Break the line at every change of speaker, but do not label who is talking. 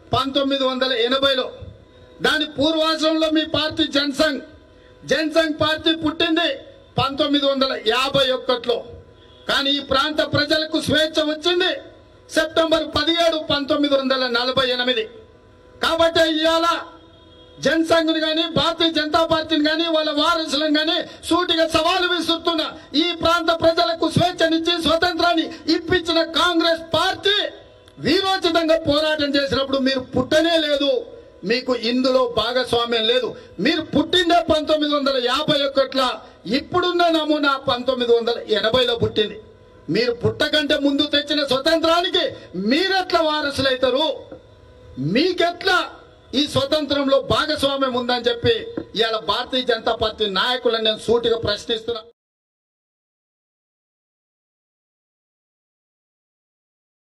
పంతొమ్మిది వందల ఎనభైలో దాని పూర్వాశ్రమంలో మీ పార్టీ జనసంఘ్ జనసంఘ్ పార్టీ పుట్టింది పంతొమ్మిది వందల యాభై ఒక్కట్లో కానీ ఈ ప్రాంత ప్రజలకు స్వేచ్ఛ వచ్చింది సెప్టెంబర్ పదిహేడు పంతొమ్మిది వందల నలభై ఎనిమిది కాబట్టి ఇవాళ జనసంఘ్ని కానీ భారతీయ జనతా పార్టీని కానీ వాళ్ళ వారసులను కానీ సూటిగా సవాలు విసురుతున్న ఈ ప్రాంత ప్రజలకు స్వేచ్ఛనిచ్చి స్వతంత్రాన్ని ఇప్పించిన కాంగ్రెస్ పార్టీ వీరోచితంగా పోరాటం చేసినప్పుడు మీరు పుట్టనే లేదు మీకు ఇందులో భాగస్వామ్యం లేదు మీరు పుట్టిందే పంతొమ్మిది వందల యాభై ఒకట్ల ఇప్పుడున్న నమూనా పంతొమ్మిది వందల ఎనభైలో పుట్టింది మీరు పుట్టకంటే ముందు తెచ్చిన స్వతంత్రానికి మీరెట్లా వారసులైతారు మీకెట్లా ఈ స్వతంత్రంలో భాగస్వామ్యం ఉందని చెప్పి ఇవాళ భారతీయ జనతా పార్టీ నాయకులను నేను సూటిగా ప్రశ్నిస్తున్నా